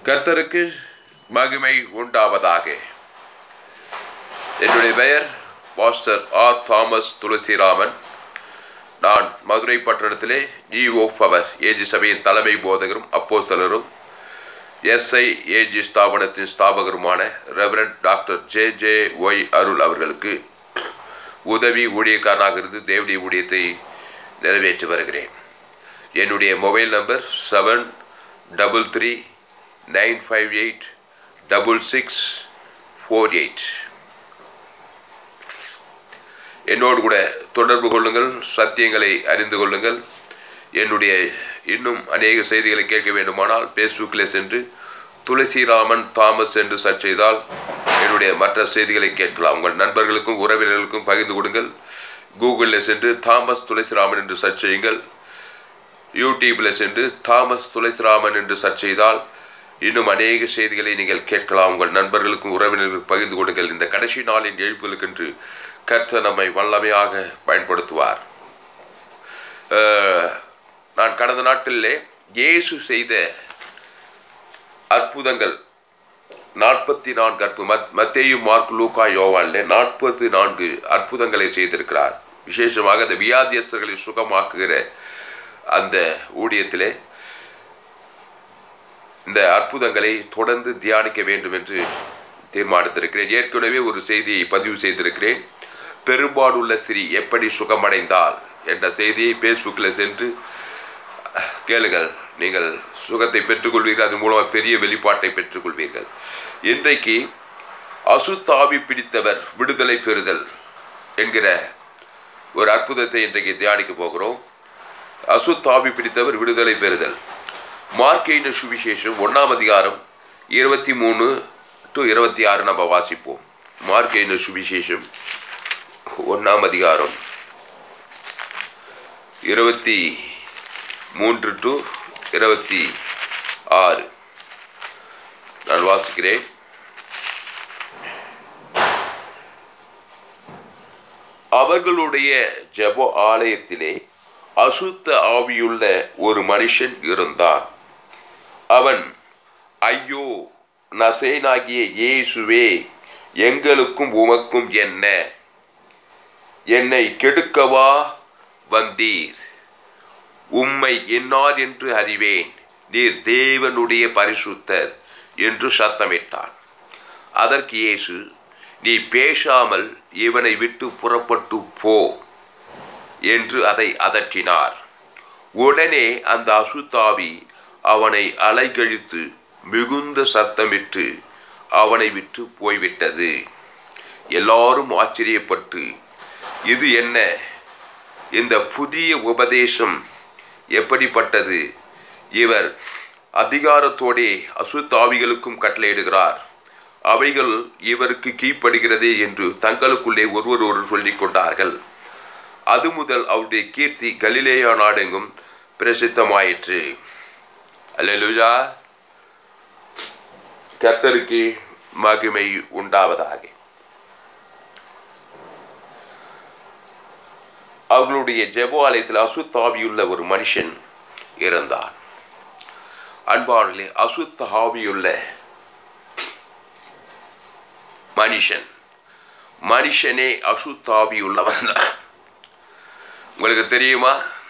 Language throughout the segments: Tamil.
கர்த்தருக்கு மகிமை உண்டாவதாக என்னுடைய பெயர் மாஸ்டர் ஆர் தாமஸ் துளசிராமன் நான் மதுரை பட்டணத்திலே ஜிஓ பவர் ஏஜி சபையின் தலைமை போதகரும் அப்போஸ்தலரும் எஸ்ஐ ஏஜி ஸ்தாபனத்தின் ஸ்தாபகருமான reverend doctor J J Y Arul அவர்களுக்கு உதவி ஊழியக்காரனாக இருந்து தேவடைய ஊழியத்தை நிறைவேற்றி வருகிறேன் என்னுடைய mobile number seven double three nine five eight double six four eight என்னோடு கூட தொடர்பு கொள்ளுங்கள் சத்தியங்களை அறிந்து கொள்ளுங்கள் என்னுடைய இன்னும் அநேக செய்திகளை கேட்க வேண்டுமானால் ஃபேஸ்புக்கில் சென்று துளசிராமன் தாமஸ் என்று சர்ச் செய்தால் என்னுடைய மற்ற செய்திகளை கேட்கலாம் உங்கள் நண்பர்களுக்கும் உறவினர்களுக்கும் பகிர்ந்து கொடுங்கள் கூகுளில் சென்று தாமஸ் துளசிராமன் என்று சர்ச் செய்யுங்கள் யூடியூப்பில் சென்று தாமஸ் துளசிராமன் என்று சர்ச் செய்தால் இன்னும் அநேக செய்திகளை நீங்கள் கேட்கலாம் உங்கள் நண்பர்களுக்கும் உறவினர்களுக்கும் பகிர்ந்து கொடுங்கள் இந்த கடைசி நாளின் எழுப்புகளுக்கென்று கர்த்தர் நம்மை வல்லமையாக பயன்படுத்துவார் அஹ், நான் கடந்த நாட்களிலே இயேசு செய்த அற்புதங்கள் நாற்பத்தி நான்கு அற்பு மத் மத்தேயு மார்க் லூக்கா யோவானிலே நாற்பத்தி நான்கு அற்புதங்களை செய்திருக்கிறார் விசேஷமாக அந்த வியாதியஸ்தர்களை சுகமாக்குகிற அந்த ஊழியத்திலே இந்த அற்புதங்களை தொடர்ந்து தியானிக்க வேண்டும் என்று தீர்மானித்திருக்கிறேன் ஏற்கனவே ஒரு செய்தியை பதிவு செய்திருக்கிறேன் பெரும்பாடுள்ள சிறி எப்படி சுகமடைந்தால் என்ற செய்தியை ஃபேஸ்புக்கில் சென்று கேளுங்கள் நீங்கள் சுகத்தை பெற்றுக்கொள்வீர்கள் அதன் மூலமாக பெரிய வெளிப்பாட்டை பெற்றுக்கொள்வீர்கள் இன்றைக்கு அசுத்தாவி பிடித்தவர் விடுதலை பெறுதல் என்கிற ஒரு அற்புதத்தை இன்றைக்கு தியானிக்க போகிறோம் அசுத்தாவி பிடித்தவர் விடுதலை பெறுதல் மார்க்கெயின சுவிசேஷம் ஒன்றாம் அதிகாரம் இருபத்தி மூணு டு இருபத்தி ஆறு நம்ம வாசிப்போம் மார்க்கெயின சுவிசேஷம் ஒன்றாம் அதிகாரம் இருபத்தி மூன்று டு இருபத்தி ஆறு நான் வாசிக்கிறேன் அவர்களுடைய ஜெப ஆலயத்திலே அசுத்த ஆவியுள்ள ஒரு மனுஷன் இருந்தான் அவன் ஐயோ நசேனாகிய இயேசுவே எங்களுக்கும் உமக்கும் என்ன என்னை கெடுக்கவா வந்தீர் உம்மை என்னார் என்று அறிவேன் நீர் தேவனுடைய பரிசுத்தர் என்று சத்தமிட்டான் அதற்கு இயேசு நீ பேசாமல் இவனை விட்டு புறப்பட்டு போ என்று அதை அதட்டினார் உடனே அந்த அசுத்தாவி அவனை அலைகழித்து மிகுந்த சத்தமிட்டு அவனை விட்டு போய்விட்டது எல்லாரும் ஆச்சரியப்பட்டு இது என்ன இந்த புதிய உபதேசம் எப்படிப்பட்டது இவர் அதிகாரத்தோடே அசுத்தாவிகளுக்கும் கட்டளையிடுகிறார் அவைகள் இவருக்கு கீழ்ப்படுகிறதே என்று தங்களுக்குள்ளே ஒருவர் ஒருவர் சொல்லிக் கொண்டார்கள் அது முதல் அவருடைய கீர்த்தி கலிலேயா நாடெங்கும் பிரசித்தமாயிற்று அல்லேலூயா கர்த்தருக்கு மகிமை உண்டாவதாக அவர்களுடைய ஜெப ஆலயத்தில் அசுத்தாவியுள்ள ஒரு மனுஷன் இருந்தான் அன்பானே அசுத்த ஆவியுள்ள மனுஷன் மனுஷனே அசுத்தாவியுள்ளவன் தான் உங்களுக்கு தெரியுமா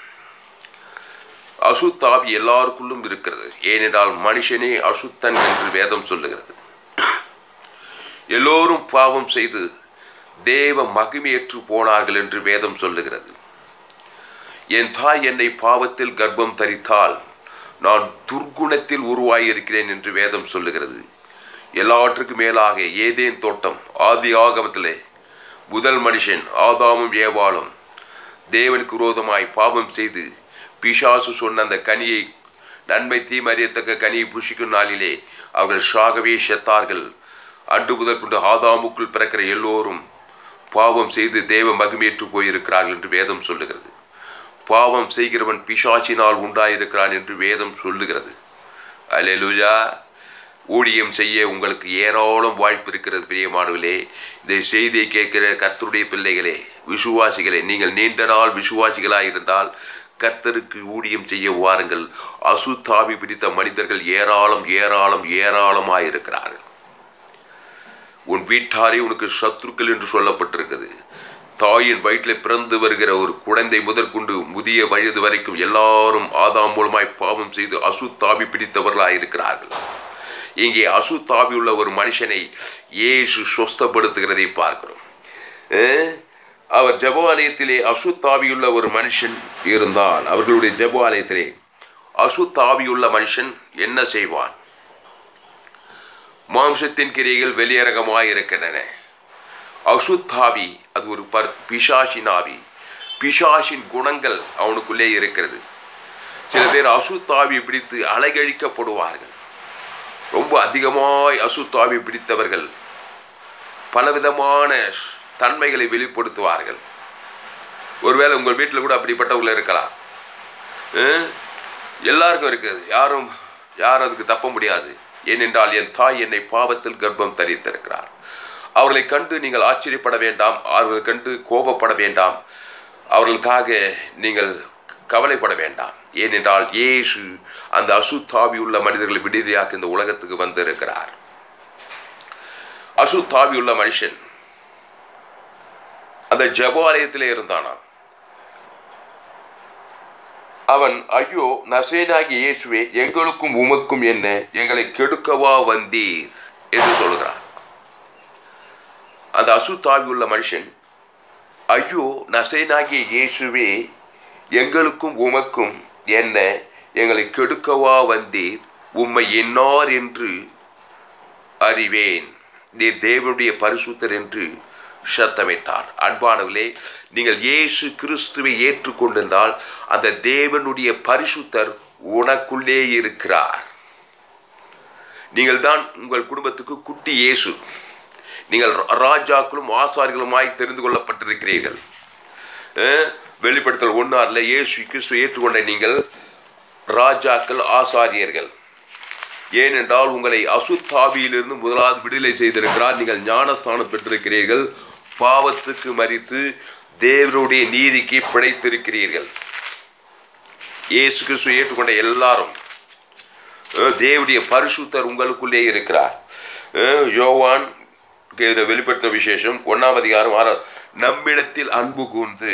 அசுத்தாவி எல்லாருக்குள்ளும் இருக்கிறது ஏனென்றால் மனுஷனே அசுத்தன் என்று வேதம் சொல்லுகிறது எல்லோரும் பாவம் செய்து தேவ மகிமையற்று போனார்கள் என்று வேதம் சொல்லுகிறது என் தாய் என்னை பாவத்தில் கர்ப்பம் தரித்தால் நான் துர்குணத்தில் உருவாகியிருக்கிறேன் என்று வேதம் சொல்லுகிறது எல்லாவற்றுக்கும் மேலாக ஏதேன் தோட்டம் ஆதி ஆகமத்திலே முதல் மனுஷன் ஆதாமும் ஏவாளும் தேவனுக்கு விரோதமாய் பாவம் செய்து பிசாசு சொன்ன அந்த கனியை நன்மை தீமறியத்தக்க கனியை புஷிக்கும் நாளிலே அவர்கள் சாகவே செத்தார்கள் அன்று முதல் கொண்டு ஆதாமுக்குள் பிறக்கிற எல்லோரும் பாவம் செய்து தேவ மகிமையற்று போயிருக்கிறார்கள் என்று வேதம் சொல்லுகிறது பாவம் செய்கிறவன் பிசாசினால் உண்டாயிருக்கிறான் என்று வேதம் சொல்லுகிறது அல்லேலூயா ஊழியம் செய்ய உங்களுக்கு ஏராளம் வாய்ப்பு இருக்கிறது பிரியமானவர்களே இந்த செய்தியை கேட்கிற கர்த்தருடைய பிள்ளைகளே விசுவாசிகளே நீங்கள் நீண்ட நாள் விசுவாசிகளாக இருந்தால் கர்த்தருக்கு ஊழியம் செய்ய வாருங்கள் அசுத்தாவி பிடித்த மனிதர்கள் ஏராளம் ஏராளம் ஏராளமாயிருக்கிறார்கள் உன் வீட்டாரே உனக்கு சத்துருக்கள் என்று சொல்லப்பட்டிருக்குது தாயின் வயிற்றில் பிறந்து வருகிற ஒரு குழந்தை முதற்கொண்டு முதிய வயது வரைக்கும் எல்லாரும் ஆதாம் மூலமாய் பாவம் செய்து அசுத்தாவி பிடித்தவர்களாயிருக்கிறார்கள் இங்கே அசுத்தாவி உள்ள ஒரு மனுஷனை இயேசு சொஸ்தப்படுத்துகிறதை பார்க்கிறோம் அஹ், அவர் ஜெபாலயத்திலே அசுத்தாவியுள்ள ஒரு மனுஷன் இருந்தால் அவர்களுடைய ஜெபாலயத்திலே அசுத்தாவியுள்ள மனுஷன் என்ன செய்வான் மாம்சத்தின் கிரியைகள் வெளியரங்கமாய் இருக்கின்றன அசுத்தாவி அது ஒரு பர் பிசாசின் ஆவி பிசாசின் குணங்கள் அவனுக்குள்ளே இருக்கிறது சில பேர் அசுத்தாவி பிடித்து அலைகழிக்கப்படுவார்கள் ரொம்ப அதிகமாய் அசுத்தாவி பிடித்தவர்கள் பலவிதமான தன்மைகளை வெளிப்படுத்துவார்கள் ஒருவேளை உங்கள் வீட்டில் கூட அப்படிப்பட்டவர்கள் இருக்கலாம் அஹ், எல்லாருக்கும் இருக்குது யாரும் யாரும் அதுக்கு தப்ப முடியாது ஏனென்றால் என் தாய் என்னை பாவத்தில் கர்ப்பம் தரித்திருக்கிறார் அவர்களை கண்டு நீங்கள் ஆச்சரியப்பட வேண்டாம் அவர்களை கண்டு கோபப்பட வேண்டாம் அவர்களுக்காக நீங்கள் கவலைப்பட வேண்டாம் ஏனென்றால் இயேசு அந்த அசுத்தாவி உள்ள மனிதர்களை விடுதலையாக்க இந்த உலகத்துக்கு வந்திருக்கிறார் அசுத்தாவி உள்ள மனுஷன் அந்த ஜபாலயத்திலே இருந்தானாம் அவன் ஐயோ நசேனாகிய இயேசுவே எங்களுக்கும் உமக்கும் என்ன எங்களை கெடுக்கவா வந்தீர் என்று சொல்கிறான் அந்த அசுத்தாவி உள்ள மனுஷன் ஐயோ நசேனாகிய இயேசுவே எங்களுக்கும் உமக்கும் என்ன எங்களை கெடுக்கவா வந்தீர் உம்மை என்னார் என்று அறிவேன் நீர் தேவனுடைய பரிசுத்தர் என்று சத்தமிட்டார் அன்பானவர்களே நீங்கள் இயேசு கிறிஸ்துவை ஏற்றுக்கொண்டிருந்தால் அந்த தேவனுடைய பரிசுத்தர் உனக்குள்ளே இருக்கிறார் நீங்கள் தான் உங்கள் குடும்பத்துக்கு குட்டி இயேசு நீங்கள் ராஜாக்களும் ஆசாரிகளுமாய் தெரிந்து கொள்ளப்பட்டிருக்கிறீர்கள் அஹ், வெளிப்படுத்தல் ஒன்றாறுல இயேசு கிறிஸ்து ஏற்றுக்கொண்ட நீங்கள் ராஜாக்கள் ஆசாரியர்கள் ஏனென்றால் உங்களை அசுத்தாவியிலிருந்து முதலாவது விடுதலை செய்திருக்கிறார் நீங்கள் ஞானஸ்தானம் பெற்றிருக்கிறீர்கள் பாவத்துக்கு மறித்து தேவனுடைய நீதிக்கு பிழைத்திருக்கிறீர்கள் இயேசு கிறிஸ்து ஏற்றுக்கொண்ட எல்லாரும் அஹ், தேவனுடைய பரிசுத்தர் உங்களுக்குள்ளே இருக்கிறார் அஹ், யோவான் இதில் வெளிப்படுத்தின விசேஷம் ஒன்றாம் அதிகாரம் ஆறு நம்மிடத்தில் அன்பு கூர்ந்து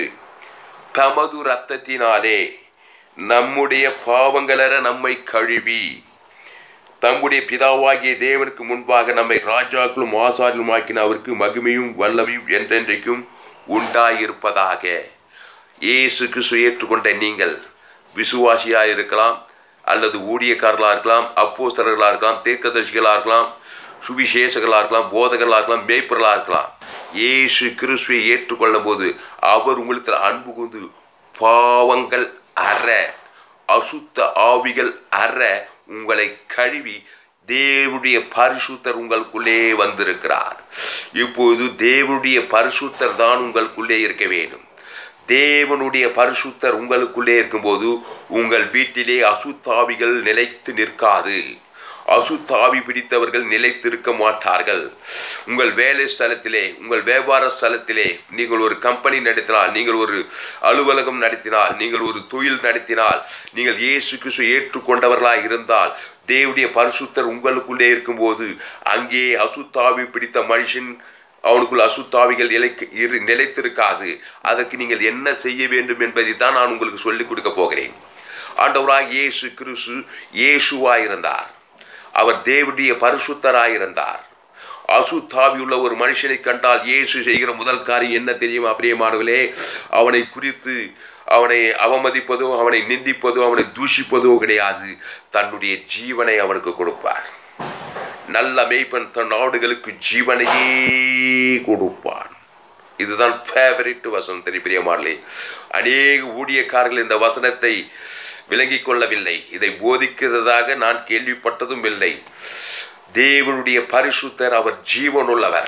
தமது இரத்தத்தினாலே நம்முடைய பாவங்களற நம்மை கழுவி தம்முடைய பிதாவாகிய தேவனுக்கு முன்பாக நம்மை ராஜாக்களும் ஆசாரிலும் ஆக்கின அவருக்கு மகிமையும் வல்லமையும் என்றென்றைக்கும் உண்டாயிருப்பதாக இயேசு கிறிஸ்து ஏற்றுக்கொண்ட நீங்கள் விசுவாசியாக இருக்கலாம் அல்லது ஊழியக்காரர்களாக இருக்கலாம் அப்போஸ்தலர்களாக இருக்கலாம் தீர்க்கதரிசிகளாக இருக்கலாம் சுவிசேஷகளாக இருக்கலாம் போதகர்களாக இருக்கலாம் மேய்ப்பர்களாக இருக்கலாம் இயேசு கிறிஸ்துவை ஏற்றுக்கொள்ளும் போது அவர் உங்களுக்கு அன்பு கூர்ந்து பாவங்கள் அற அசுத்த ஆவிகள் அற உங்களை கழுவி தேவனுடைய பரிசுத்தர் உங்களுக்குள்ளே வந்திருக்கிறார் இப்போது தேவனுடைய பரிசுத்தர் தான் உங்களுக்குள்ளே இருக்க வேண்டும் தேவனுடைய பரிசுத்தர் உங்களுக்குள்ளே இருக்கும்போது உங்கள் வீட்டிலே அசுத்தாவிகள் நிலைத்து நிற்காது அசுத்தாவி பிடித்தவர்கள் நிலைத்திருக்க மாட்டார்கள் உங்கள் வேலை ஸ்தலத்திலே உங்கள் வியாபார ஸ்தலத்திலே நீங்கள் ஒரு கம்பெனி நடத்தினால் நீங்கள் ஒரு அலுவலகம் நடத்தினால் நீங்கள் ஒரு தொழில் நடத்தினால் நீங்கள் இயேசு கிறிஸ்து ஏற்றுக்கொண்டவர்களாக இருந்தால் தேவனுடைய பரிசுத்தர் உங்களுக்குள்ளே இருக்கும்போது அங்கே அசுத்தாவி பிடித்த மனுஷன் அவனுக்குள் அசுத்தாவிகள் நிலை இரு நிலைத்திருக்காது அதற்கு நீங்கள் என்ன செய்ய வேண்டும் என்பதை தான் நான் உங்களுக்கு சொல்லிக் கொடுக்க போகிறேன் ஆண்டவராக இயேசு கிறிஸ்து இயேசுவாயிருந்தார் அவர் தேவனுடைய பரிசுத்தராயிருந்தார் அசுத்தாவியுள்ள ஒரு மனுஷனை கண்டால் இயேசு செய்கிற முதல் காரியம் என்ன தெரியுமா பிரியமானவர்களே அவனை குறித்து அவனை அவமதிப்பதோ அவனை நிந்திப்பதோ அவனை தூஷிப்பதோ கிடையாது தன்னுடைய ஜீவனை அவனுக்கு கொடுப்பார் நல்ல மேய்ப்பன் தன் நாடுகளுக்கு ஜீவனையே கொடுப்பான் இதுதான் ஃபேவரிட் வசனம் தெரிய பிரியமானே அநேக ஊழியக்காரர்கள் இந்த வசனத்தை விளங்கிக் கொள்ளவில்லை இதை போதிக்கிறதாக நான் கேள்விப்பட்டதும் இல்லை தேவனுடைய பரிசுத்தர் அவர் ஜீவனுள்ளவர்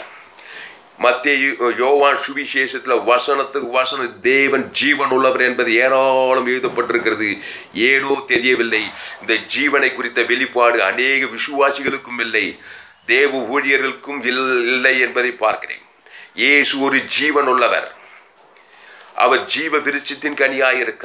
மத்திய யோவான் சுவிசேஷத்தில் வசனத்துக்கு வசன தேவன் ஜீவன் உள்ளவர் என்பது ஏராளம் எழுதப்பட்டிருக்கிறது ஏனோ தெரியவில்லை இந்த ஜீவனை குறித்த வெளிப்பாடு அநேக விசுவாசிகளுக்கும் இல்லை தேவ ஊழியர்களுக்கும் இல்- இல்லை என்பதை பார்க்கிறேன் இயேசு ஒரு ஜீவன் உள்ளவர் அவர் ஜீவ விருட்சத்தின் கனியாயிருக்கிறார்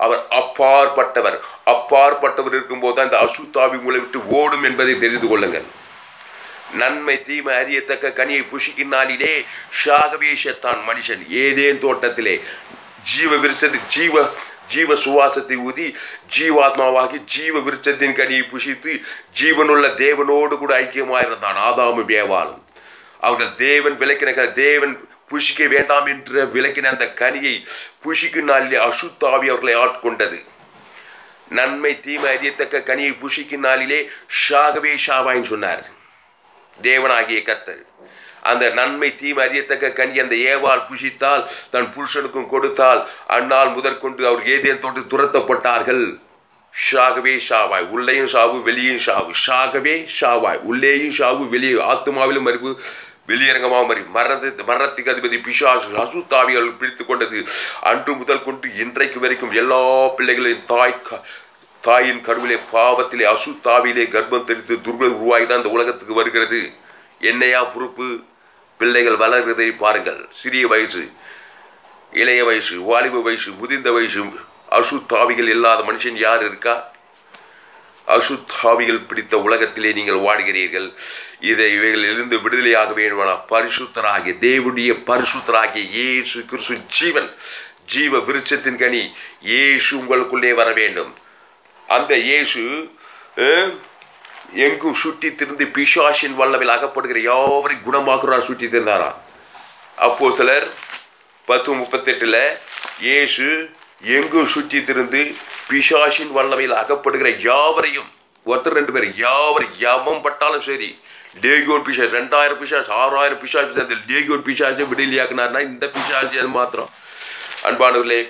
அவர் அப்பாற்பட்டவர் அப்பாற்பட்டவர் இருக்கும்போது தான் இந்த அசுத்தாவி உங்களை விட்டு ஓடும் என்பதை தெரிந்து கொள்ளுங்கள் நன்மை தீமை அறியத்தக்க கனியை புஷிக்கினாலிலே ஷாகவேஷத்தான் மனுஷன் ஏதேன் தோட்டத்திலே ஜீவ விருச்சத்தை ஜீவ ஜீவ சுவாசத்தை ஊதி ஜீவாத்மாவாகி ஜீவ விருட்சத்தின் கனியை புஷித்து ஜீவனுள்ள தேவனோடு கூட ஐக்கியமாயிருந்தான் ஆதாமும் ஏவாளும் அவர்கள் தேவன் விளக்கின க- தேவன் புஷிக்க வேண்டாம் என்ற விளக்கின அந்த கனியை புஷிக்கும் நாளிலே அசுத்தாவி அவர்களை ஆட்கொண்டது நன்மை தீமை அறியத்தக்க கனியை புஷிக்கும் நாளிலே ஷாகவே ஷாவாயின்னு சொன்னார் தேவனாகிய கத்தர் அந்த நன்மை தீமை அறியத்தக்க கனி அந்த ஏவாள் புஷித்தால் தன் புருஷனுக்கும் கொடுத்தால் அந்நாள் முதற்கொண்டு அவர் ஏதேன் தொட்டு துரத்தப்பட்டார்கள் ஷாகவே ஷாவாய் உள்ளேயும் ஷாவு வெளியும் ஷாவு ஷாகவே ஷாவாய் உள்ளேயும் ஷாவு வெளியே ஆத்துமாவிலும் மறிவு வெளியரங்கமாக மறி மரணத்தை மரணத்துக்கு அதிபதி பிசாசு அசுத்தாவிகள் பிடித்து கொண்டது அன்று முதல் கொண்டு இன்றைக்கு வரைக்கும் எல்லா பிள்ளைகளின் தாய் க- தாயின் கருவிலே பாவத்திலே அசுத்தாவிலே கர்ப்பம் தெரித்து துர்க உருவாகி தான் இந்த உலகத்துக்கு வருகிறது என்னையா பொறுப்பு பிள்ளைகள் வளர்கிறதை பாருங்கள் சிறிய வயசு இளைய வயசு வாலிப வயசு முதிர்ந்த வயசு அசுத்தாவிகள் இல்லாத மனுஷன் யார் இருக்கா அசுத்தாவிகள் பிடித்த உலகத்திலே நீங்கள் வாடுகிறீர்கள் இதை இவைகளிலிருந்து விடுதலையாக வேண்டுமானா பரிசுத்தராகிய தேவனுடைய பரிசுத்தராகிய இயேசு கிறிஸ்து ஜீவன் ஜீவ விருட்சத்தின் கனி இயேசு உங்களுக்குள்ளே வர வேண்டும் அந்த இயேசு அஹ், எங்கும் சுற்றி திரிந்து பிசாசின் வல்லவில் அகப்படுகிற யாவரையும் குணமாக்குறார் சுற்றி திரிந்தாராம் அப்போ சிலர் பத்து முப்பத்தெட்டில் இயேசு எங்கும் சுற்றி திரிந்து பிசாசின் வல்லமையில் அகப்படுகிற யாவரையும் ஒருத்தர் ரெண்டு பேர் யாவர் எவம் பட்டாலும் சரி டேகியோன் பிசாஸ் ரெண்டாயிரம் பிசாஸ் ஆறாயிரம் பிசாஸ் அந்த டேகியோன் பிசாசை விடுதலையாக்குனார்னா இந்த பிசாசி அது மாத்திரம் அன்பானவர்களே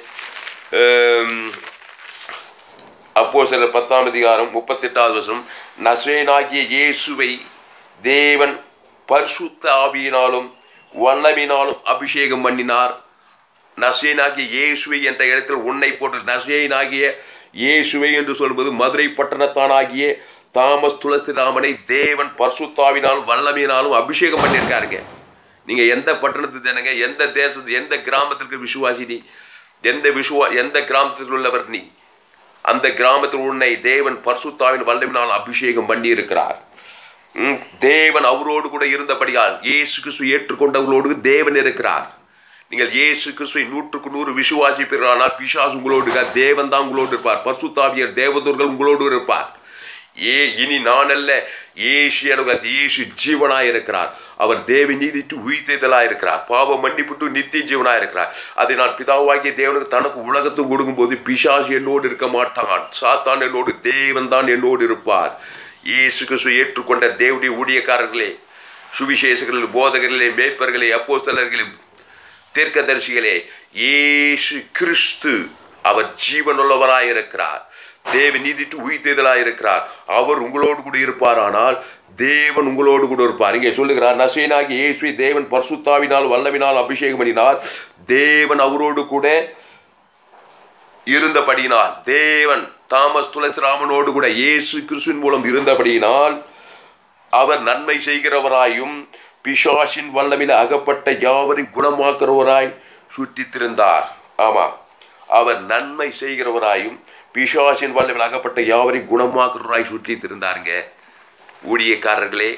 அப்போ சிலர் பத்தாம் அதிகாரம் முப்பத்தெட்டாவது வருஷம் நசேனாகிய இயேசுவை தேவன் பரிசுத்த ஆவியினாலும் வல்லமினாலும் அபிஷேகம் பண்ணினார் நசேனாகிய இயேசுவை என்ற இடத்தில் உன்னை போட்டு நசேனாகிய இயேசுவை என்று சொல்வது மதுரை பட்டணத்தானாகிய தாமஸ் துளசிராமனை தேவன் பரிசுத்தாவினாலும் வல்லமையினாலும் அபிஷேகம் பண்ணியிருக்காருங்க நீங்க எந்த பட்டணத்து ஜனங்க எந்த தேசத்து எந்த கிராமத்திற்கு விசுவாசி நீ எந்த விசுவா எந்த கிராமத்தில் உள்ளவர் நீ அந்த கிராமத்தில் உன்னை தேவன் பரிசுத்தாவின் வல்லமினால் அபிஷேகம் பண்ணி இருக்கிறார் ம், தேவன் அவரோடு கூட இருந்தபடியால் இயேசு கிறிஸ்து ஏற்றுக்கொண்டவர்களோடு தேவன் இருக்கிறார் நீங்கள் இயேசு கிறிஸ்துவை நூற்றுக்கு நூறு விசுவாசிப்பீர்களானால் பிசாசு உங்களோடு இருக்கார் தேவன் தான் உங்களோடு இருப்பார் பரிசுத்தாவியர் தேவதூர்கள் உங்களோடு இருப்பார் ஏ இனி நான் அல்ல இயேசு எனக்கு அந்த இயேசு ஜீவனாய் இருக்கிறார் அவர் தேவ நீதிட்டு உயிர்த்தலாய் இருக்கிறார் பாவ மன்னிப்புட்டு நித்திய ஜீவனாய் இருக்கிறார் அதை நான் பிதாவாகிய தேவனுக்கு தனக்கு உலகத்துக்கு கொடுக்கும்போது பிசாசு என்னோடு இருக்க மாட்டான் சாத்தான் என்னோடு தேவன் தான் என்னோடு இருப்பார் இயேசு கிறிஸ்து ஏற்றுக்கொண்ட தேவனுடைய ஊழியக்காரர்களே சுவிசேஷர்கள் போதகர்களே மேய்ப்பர்களே அப்போஸ்தலர்களே தீர்க்கதரிசிகளே இயேசு கிறிஸ்து அவர் ஜீவனுள்ளவராய் இருக்கிறார் தேவ நீதிட்டு உயிர்த்தெழுதலாய் இருக்கிறார் அவர் உங்களோடு கூட இருப்பார் ஆனால் தேவன் உங்களோடு கூட இருப்பார் இங்கே சொல்லுகிறார் நசேனாகி இயேசுவை தேவன் பரிசுத்தாவினால் வல்லவினால் அபிஷேகம் பண்ணினார் தேவன் அவரோடு கூட இருந்தபடியினால் தேவன் தாமஸ் துளசிராமனோடு கூட இயேசு கிறிஸ்துவின் மூலம் இருந்தபடியினால் அவர் நன்மை செய்கிறவராயும் பிசாசின் வல்லமில் அகப்பட்ட யாவரையும் குணமாக்குறவராய் சுற்றித் திரிந்தார் ஆமாம் அவர் நன்மை செய்கிறவராயும் பிசாசின் வல்லமில் அகப்பட்ட யாவரையும் குணமாக்குறவராய் சுற்றித் திரிந்தாருங்க ஊழியக்காரர்களே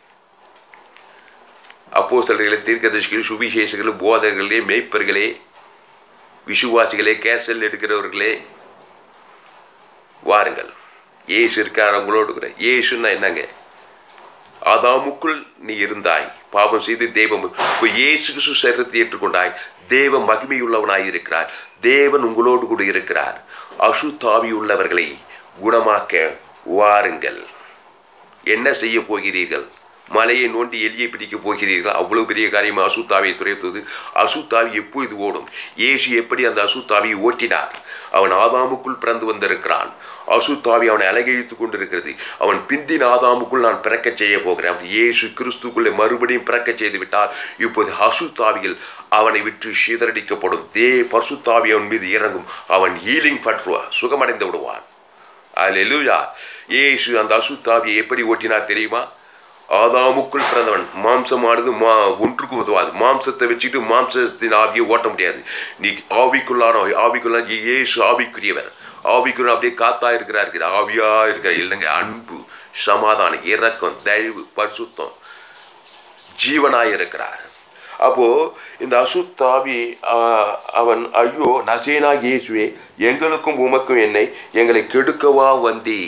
அப்போஸ்தலர்களே தீர்க்கதரிசிகளே சுவிசேஷர்களே போதகர்களே மேய்ப்பர்களே விசுவாசிகளே கேசல் எடுக்கிறவர்களே வாருங்கள் ஏசு இருக்கார் உங்களோடு கூட ஏசுன்னா என்னங்க ஆதாமுக்குள் நீ இருந்தாய் பாவம் செய்து தெய்வம் இப்போ இயேசு கிறிஸ்து சரீரத்தை ஏற்றுக்கொண்டாய் தேவ மகிமையுள்ளவனாய் இருக்கிறார் தேவன் உங்களோடு கூட இருக்கிறார் அசுத்தாவி உள்ளவர்களை குணமாக்க வாருங்கள் என்ன செய்ய போகிறீர்கள் மலையை நோண்டி எலியை பிடிக்க போகிறீர்கள் அவ்வளவு பெரிய காரியம் அசுத்தாவியை துரைத்தது அசுத்தாவி எப்பொழுது ஓடும் இயேசு எப்படி அந்த அசுத்தாவியை ஓட்டினார் அவன் ஆதாமுக்குள் பிறந்து வந்திருக்கிறான் அசுத்தாவி அவனை அலகழித்து கொண்டிருக்கிறது அவன் பிந்தின ஆதாமுக்குள் நான் பிறக்கச் செய்ய போகிறேன் அவன் இயேசு கிறிஸ்துக்குள்ளே மறுபடியும் பிறக்கச் செய்து விட்டால் இப்போது அசுத்தாவியில் அவனை விட்டு சிதறடிக்கப்படும் தே பசுத்தாவி அவன் மீது இறங்கும் அவன் ஹீலிங் பற்றுவா சுகமடைந்து விடுவான் அல்லேலூயா இயேசு அந்த அசுத்தாவியை எப்படி ஓட்டினார் தெரியுமா ஆதாமுக்குள் பிறந்தவன் மாம்சமானது மா ஒன்றுக்கும் உதவாது மாம்சத்தை வச்சுட்டு மாம்சத்தின் ஆவியை ஓட்ட முடியாது நீ ஆவிக்குள்ளான ஆவிக்குள்ளான இயேசு ஆவிக்குரியவர் ஆவிக்குள்ள அப்படியே காத்தா இருக்கிறா இருக்குது ஆவியா இருக்கிற இல்லைங்க அன்பு சமாதானம் இரக்கம் தயவு பரிசுத்தம் ஜீவனாய் இருக்கிறார் அப்போ இந்த அசுத்தாவி ஆஹ், அவன் ஐயோ நசேனா இயேசுவே எங்களுக்கும் உமக்கும் என்னை எங்களை கெடுக்கவா வந்தே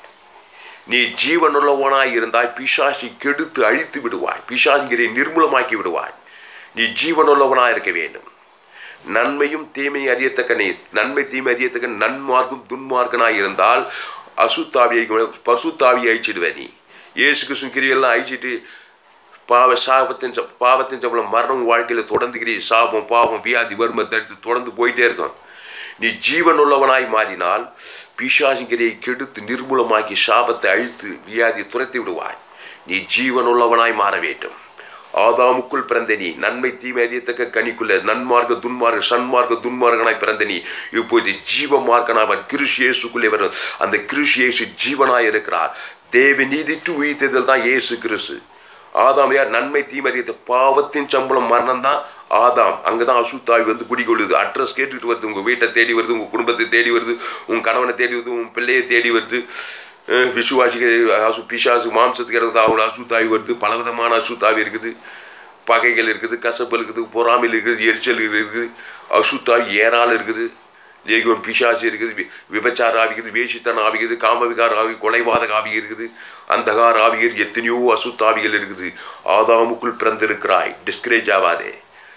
நீ ஜீவனுள்ளவனாய் இருந்தாய் பிசாசி கெடுத்து அழித்து விடுவாய் பிசாசிங்கிற நிர்மூலமாக்கி விடுவாய் நீ ஜீவனுள்ளவனாய் இருக்க வேண்டும் நன்மையும் தீமையும் அறியத்தக்க நீ நன்மை தீமை அறியத்தக்க நன்மார்க்கும் துன்மார்க்கனாய் இருந்தால் அசுத்தாவியை பசுத்தாவியை அழிச்சிடுவே நீ இயேசு கிறிஸ்துவின் கிரியெல்லாம் அழிச்சிட்டு பாவ சாபத்தின் ச- பாவத்தின் சம்பளம் மரணம் வாழ்க்கையில் தொடர்ந்துக்கிறீ சாபம் பாவம் வியாதி வறுமை தடுத்து தொடர்ந்து போயிட்டே இருக்கும் நீ ஜீவனுள்ளவனாய் மாறினால் பிசாசிங்கிரியை கெடுத்து நிர்மூலமாக்கி சாபத்தை அழித்து வியாதி துரத்தி விடுவாய் நீ ஜீவனுள்ளவனாய் மாற வேண்டும் ஆதாமுக்குள் பிறந்த நீ நன்மை தீமை அறியத்தக்க கனிக்குள்ள நன்மார்க்க துன்மார்க்க சன்மார்க்க துன்மார்க்கனாய் பிறந்த நீ இப்போது ஜீவ மார்க்கனாவன் கிருஷியேசுக்குள்ளே வரும் அந்த கிருஷியேசு ஜீவனாய் இருக்கிறார் தேவ நீதிட்டு உயிர்த்ததில் தான் இயேசு கிறிஸ்து ஆதாம் யார் நன்மை தீமறியது பாவத்தின் சம்பளம் மரணம் தான் ஆதாம் அங்கே தான் அசுத்தாவி வந்து குடிகொள்ளுது அட்ரஸ் கேட்டுட்டு வருது உங்கள் வீட்டை தேடி வருது உங்கள் குடும்பத்தை தேடி வருது உங்கள் கணவனை தேடி வருது உங்கள் பிள்ளையை தேடி வருது அஹ் விசுவாசிகள் அசு பிசாசு மாம்சத்துக்கு இறங்குது அவங்க அசுத்தாவி வருது பலவிதமான அசுத்தாவி இருக்குது பகைகள் இருக்குது கசப்பு இருக்குது பொறாமையில் இருக்குது எரிச்சல் இருக்குது அசுத்தாவி ஏறால் இருக்குது லேகியம் பிசாசு இருக்குது வி- விபச்சார ஆவி இருக்குது வேஷித்தன ஆவி இருக்குது காமவிகார ஆவி கொலைவாதக ஆவி இருக்குது அந்தகார ஆவிகள் எத்தனையோ அசுத்தாவிகள் இருக்குது ஆதாமுக்குள் பிறந்திருக்கிறாய் டிஸ்கரேஜ் ஆகாதே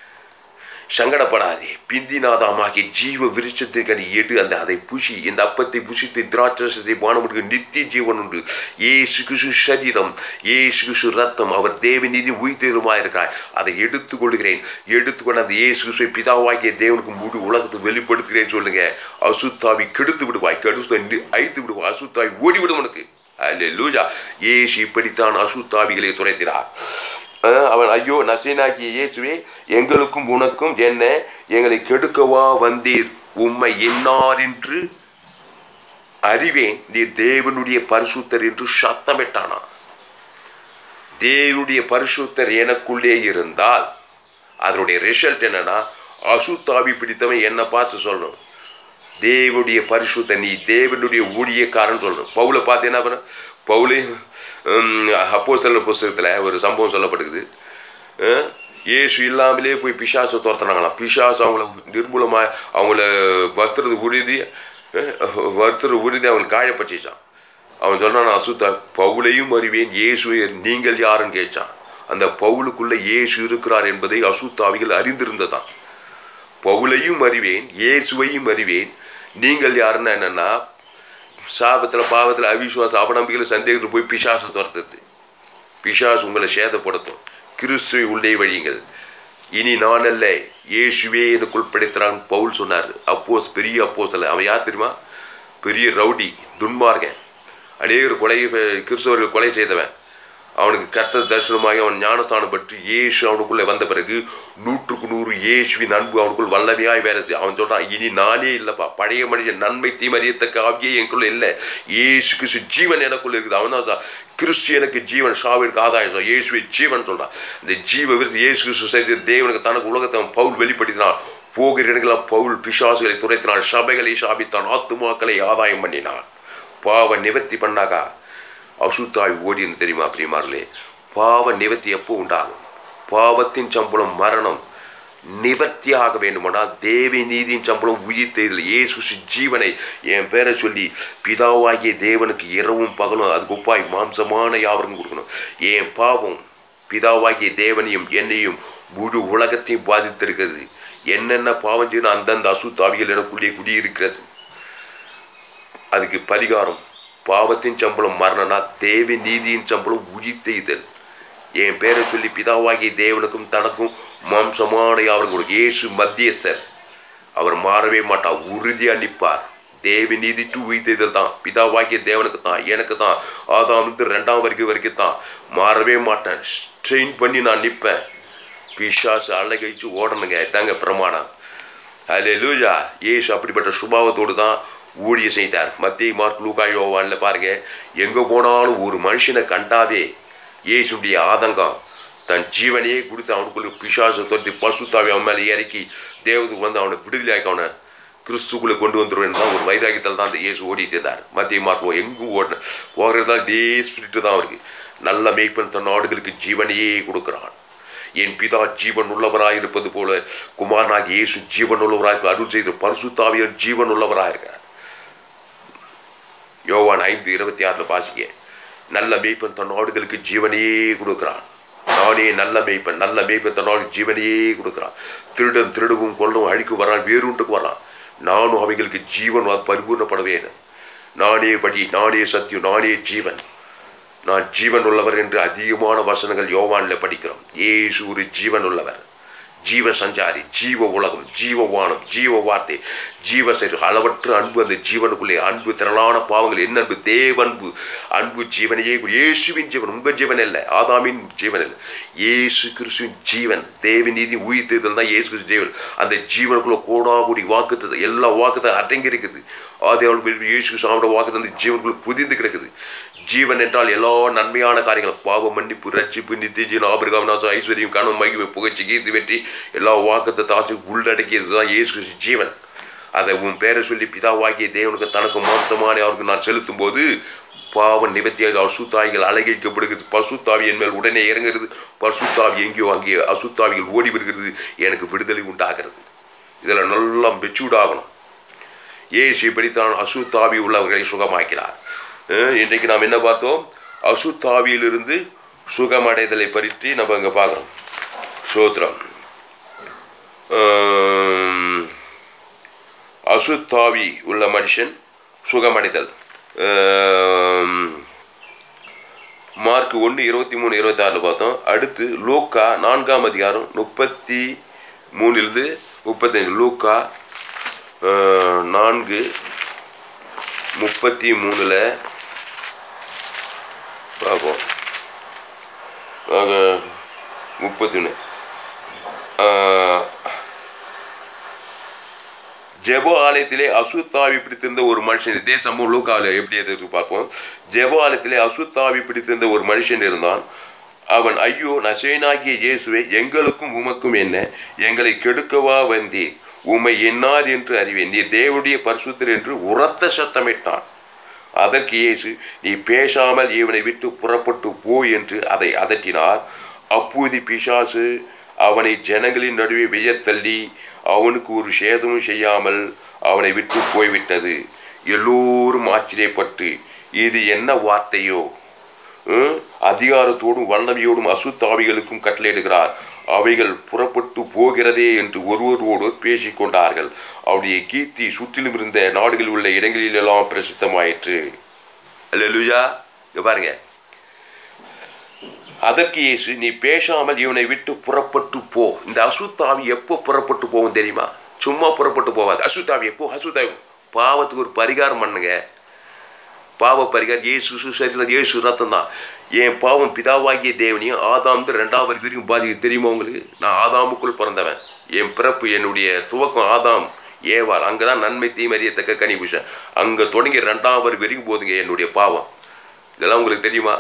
சங்கடப்படாதே பிந்திநாதாமாகி ஜீவ விருட்சத்திற்கு நீ எடு அந்த அதை புஷி இந்த அப்பத்தை புஷித்து திராட்சத்தை பானமுக்கு நித்திய ஜீவன் உண்டு ஏசு கிசு சரீரம் ஏசு கிசு ரத்தம் அவர் தேவநீதி உயிர்த்தெருமாய் இருக்கிறார் அதை எடுத்துக் கொள்கிறேன் எடுத்துக்கொண்டு அந்த ஏசு கிசுவை பிதாவாகிய தேவனுக்கு முழு உலகத்தை வெளிப்படுத்துகிறேன் சொல்லுங்க அசுத்தாவி கெடுத்து விடுவாய் கெடுத்து அழித்து விடுவாய் அசுத்தாவி ஓடிவிடும் உனக்கு அல்லேலூயா ஏசு இப்படித்தான் அசுத்தாவிகளை துரைத்தினார் அஹ் அவன் ஐயோ நசீனாகிய இயேசுவே எங்களுக்கும் உனக்கும் என்ன எங்களை கெடுக்கவா வந்தீர் உம்மை என்னார் என்று அறிவேன் நீ தேவனுடைய பரிசுத்தர் என்று சத்தமிட்டானா தேவனுடைய பரிசுத்தர் எனக்குள்ளே இருந்தால் அதனுடைய ரிசல்ட் என்னன்னா அசுத்தாவி பிடித்தவன் என்னை பார்த்து சொல்லணும் தேவனுடைய பரிசுத்த நீ தேவனுடைய ஊழியக்காரன் சொல்லணும் பவுலை பார்த்து என்ன பண்ண பவுலே அப்போ சில புஸ்தகத்தில் ஒரு சம்பவம் சொல்லப்படுது அஹ், இயேசு இல்லாமலே போய் பிசாசை துரத்துனாங்களாம் பிசாசு அவங்கள நிர்மூலமாக அவங்கள வஸ்திரத்தை உறுதி வஸ்திர உறுதி அவங்களுக்கு காயப்பட்டுச்சான் அவன் சொன்னான் அசுத்தா பவுலையும் அறிவேன் இயேசுவை நீங்கள் யாருன்னு கேட்டான் அந்த பவுலுக்குள்ள இயேசு இருக்கிறார் என்பதை அசுத்தாவிகள் அறிந்திருந்ததான் பவுலையும் அறிவேன் இயேசுவையும் அறிவேன் நீங்கள் யாருன்னா என்னன்னா சாபத்தில் பாவத்தில் அவிசுவாசம் அவநம்பிக்கையில் சந்தேகத்தில் போய் பிசாசு துரத்துது பிசாசு உங்களை சேதப்படுத்தும் கிறிஸ்துவை உள்ளே வழியுங்கள் இனி நான் அல்ல இயேசுவே எனக்குள் படைத்தான் பவுல் சொன்னார் அப்போஸ் பெரிய அப்போஸ்தலன் அவன் யார் தெரியுமா பெரிய ரவுடி துன்மார்கன் அநேகர் கொலை கிறிஸ்தவர்கள் கொலை செய்தவன் அவனுக்கு கர்த்தர் தரிசனமாகி அவன் ஞானஸ்தானம் பற்றி இயேசு அவனுக்குள்ளே வந்த பிறகு நூற்றுக்கு நூறு இயேசுவின் அன்பு அவனுக்குள் வல்லமையாய் வேலை செய்யும். அவன் சொல்றான் இனி நானே இல்லைப்பா பழைய மனுஷன் நன்மை தீமறியத்தக்க ஆவியே எனக்குள்ள இல்லை இயேசு கிறிஸ்து ஜீவன் எனக்குள்ள இருக்குது அவன் தான் சொல்றான், கிறிஸ்து எனக்கு ஜீவன் ஷாவிற்கு ஆதாயம் சொல்றான். இயேசுவை ஜீவன் சொல்றான் இந்த ஜீவ விருது இயேசு கிறிஸ்து செய்த தேவனுக்கு தனக்கு உலகத்தை அவன் பவுல் வெளிப்படுத்தினான் போகிற இடங்களாம் பவுல் பிசாசுகளை துரைத்தினான் சபைகளை சாபித்தான் ஆத்துமாக்களை ஆதாயம் பண்ணினான் பாவ நிவர்த்தி பண்ணாக்கா அசுத்தாய் ஓடின்னு தெரியுமா பிரியமார்களே பாவ நிவர்த்தி எப்போ உண்டாகும் பாவத்தின் சம்பளம் மரணம் நிவர்த்தியாக வேண்டுமானால் தேவி நீதியின் சம்பளம் உயிர் தேர்தல் இயேசு ஜீவனை என் பேரை சொல்லி பிதாவாகிய தேவனுக்கு இரவும் பகலும் அதுக்கு ஒப்பாய் மாம்சமான யாவருக்கும் கொடுக்கணும் என் பாவம் பிதாவாகிய தேவனையும் என்னையும் முழு உலகத்தையும் பாதித்திருக்கிறது என்னென்ன பாவம் செய்யணும் அந்தந்த அசுத்தாவிகள் எனக்குள்ளே குடியிருக்கிறது அதுக்கு பரிகாரம் பாவத்தின் சம்பளம் மரணனா தேவி நீதியின் சம்பளம் உயிர் செய்தல் என் பேரை சொல்லி பிதாவாகிய தேவனுக்கும் தனக்கும் மாம்சமான யாவரும் கொடுக்கும் இயேசு மத்தியஸ்தர் அவர் மாறவே மாட்டார் உறுதியாக நிற்பார் தேவி நீதி டு உயிர்த்தெய்தல் தான் பிதாவாகிய தேவனுக்கு தான் எனக்கு தான் ஆதாமுக்கு ரெண்டாம் வரைக்கும் வரைக்கும் தான் மாறவே மாட்டேன் ஸ்ட்ரெயின் பண்ணி நான் நிற்பேன் பிசாசு அழகழிச்சு ஓடணுங்க இதாங்க பிரமாணம் அதில் லூஜா ஏசு அப்படிப்பட்ட சுபாவத்தோடு தான் ஊழிய செய்தார் மத்திய மார்க் லூகா யோவான்ல பாருங்க எங்கே போனாலும் ஒரு மனுஷனை கண்டாவே இயேசுடைய ஆதங்கம் தன் ஜீவனையே கொடுத்து அவனுக்குள்ள பிசாசை துரத்தி பசுத்தாவி அவன் மேலே இறக்கி தேவதுக்கு வந்து அவனை விடுதலையாக்கி அவனை கிறிஸ்துக்குள்ளே கொண்டு வந்துருவேன் தான் ஒரு வைராகியத்தில் தான் அந்த இயேசு ஓடிட்டு இருந்தார் மத்திய மார்க்கோ எங்கும் ஓடின போகிறதா இதே ஸ்பிரிட்டு தான் அவருக்கு நல்ல மேய்ப்பன் தன் நாடுகளுக்கு ஜீவனையே கொடுக்குறான் என் பிதா ஜீவன் உள்ளவராய் இருப்பது போல குமாரனாகி இயேசு ஜீவன் உள்ளவராய் அருள் செய்த பரிசுத்தாவியர் ஜீவன் உள்ளவராக இருக்கிறார் யோவான் ஐந்து இருபத்தி ஆறில் வாசிக்க நல்ல மேய்ப்பன் தன் நாடுகளுக்கு ஜீவனையே கொடுக்கிறான் நானே நல்ல மேய்ப்பன் நல்ல மேய்ப்பன் தன் நாடு ஜீவனையே கொடுக்கிறான் திருடன் திருடவும் கொள்ளவும் அழிக்கு வரான் வேறுண்டுக்கு வரான் நானும் அவைகளுக்கு ஜீவன் பரிபூர்ணப்படவேன் நானே வழி நானே சத்தியம் நானே ஜீவன் நான் ஜீவன் உள்ளவர் என்று அதிகமான வசனங்கள் யோவானில் படிக்கிறோம் ஏசு ஒரு ஜீவன் உள்ளவர் ஜீவ சஞ்சாரி ஜீவ உலகம் ஜீவ வானம் ஜீவ வார்த்தை ஜீவ சரி அளவற்ற அன்பு அந்த ஜீவனுக்குள்ளே அன்பு திரளான பாவங்கள் என்ன அன்பு தேவன்பு அன்பு ஜீவனையே இயேசுவின் ஜீவன் உங்கள் ஜீவன் இல்லை ஆதாமின் ஜீவன் இல்லை இயேசு கிறிஸ்துவின் ஜீவன் தேவ நீதி உயிர்த்ததில் தான் இயேசு கிறிஸ்து ஜீவன் அந்த ஜீவனுக்குள்ள கோடாகுடி வாக்குத்தது எல்லா வாக்குத்தை அடங்கி இருக்குது ஆதி அவள் இயேசு சாமியோட வாக்குத்த அந்த ஜீவனுக்குள்ள புதிந்து கிடக்குது ஜீவன் என்றால் எல்லா நன்மையான காரியங்கள் பாவ மன்னிப்பு ரட்சிப்பு நித்திய ஜீவன் ஆபிரகாம் நாசம் ஐஸ்வர்யம் கணவன் மகிமை புகழ்ச்சி கீர்த்தி வெற்றி எல்லா வாக்கத்தை தாசி உள்ளடக்கியது தான் இயேசு கிறிஸ்து ஜீவன் அதை உன் பேரை சொல்லி பிதாவாகிய தேவனுக்கு தனக்கு மாம்சமான அவருக்கு நான் செலுத்தும் போது பாவ நிவர்த்தியாக அசுத்தாவிகள் அழகிக்கப்படுகிறது பசுத்தாவி என் மேல் உடனே இறங்குறது பசுத்தாவி எங்கேயோ அங்கே அசுத்தாவிகள் ஓடி வருகிறது எனக்கு விடுதலை உண்டாகிறது இதில் நல்லா மெச்சூர்ட் ஆகணும் ஏசு இப்படித்தான் அசுத்தாவி உள்ளவர்களை சுகமாக்கிறார் அஹ் இன்றைக்கு நாம் என்ன பார்த்தோம் அசுத்தாவியிலிருந்து சுகமடைதலை பற்றி நம்ம இங்கே பார்க்குறோம் சோத்திரம் ஆம், அசுத்தாவி உள்ள மனுஷன் சுகமடைதல் ஆம், மார்க் ஒன்று இருபத்தி மூணு இருபத்தாறில் பார்த்தோம் அடுத்து லூக்கா நான்காம் அதிகாரம் முப்பத்தி மூணிலிருந்து முப்பத்தஞ்சு லூக்கா ஆஹ், நான்கு முப்பத்தி மூணில் பார்ப்போம் முப்பத்தி ஒன்று ஜெப ஆலயத்திலே அசுத்தாவி பிடித்திருந்த ஒரு மனுஷன் இதே சம்பவம் லூக்காவில் எப்படி எதிர்த்து பார்ப்போம் ஜெப ஆலயத்திலே அசுத்தாவி பிடித்திருந்த ஒரு மனுஷன் இருந்தான் அவன் ஐயோ நசேனாகிய இயேசுவே எங்களுக்கும் உமக்கும் என்ன எங்களை கெடுக்கவா வந்தீர் உம்மை என்னார் என்று அறிவேன் நீ தேவனுடைய பரிசுத்தர் என்று உரத்த சத்தமிட்டான் அதற்கு இயேசு நீ பேசாமல் இவனை விட்டு புறப்பட்டு போ என்று அதை அதட்டினார் அப்போது பிசாசு அவனை ஜனங்களின் நடுவே வியத்தள்ளி அவனுக்கு ஒரு சேதமும் செய்யாமல் அவனை விட்டு போய்விட்டது எல்லோரும் ஆச்சரியப்பட்டு இது என்ன வார்த்தையோ ஹம், அதிகாரத்தோடும் வல்லமையோடும் அசுத்தாவிகளுக்கும் கட்டளையிடுகிறார் அவைகள் புறப்பட்டு போகிறதே என்று ஒருவரோடு பேசிக்கொண்டார்கள் அவருடைய கீர்த்தி சுற்றிலும் இருந்த நாடுகளில் உள்ள இடங்களிலெல்லாம் பிரசித்தமாயிற்று அல்லேலூயா இங்க பாருங்க அதற்கு இயேசு நீ பேசாமல் இவனை விட்டு புறப்பட்டு போ இந்த அசுத்தாவி எப்போ புறப்பட்டு போகும் தெரியுமா சும்மா புறப்பட்டு போகாது அசுத்தாவி எப்போ அசுத்தாவி பாவத்துக்கு ஒரு பரிகாரம் பண்ணுங்க பாவ பரிகாரம் இயேசு சரியில் இயேசு ரத்தம் தான் என் பாவம் பிதாவாகிய தேவனையும் ஆதாம் ரெண்டாவது வரைக்கும் பாதிக்கு தெரியுமா உங்களுக்கு நான் ஆதாமுக்குள் பிறந்தவன் என் பிறப்பு என்னுடைய துவக்கம் ஆதாம் ஏவாள் அங்கே தான் நன்மை தீமறியத்தக்க கனி புஷன் அங்கே தொடங்கி ரெண்டாவது வரைக்கும் போதுங்க என்னுடைய பாவம் இதெல்லாம் உங்களுக்கு தெரியுமா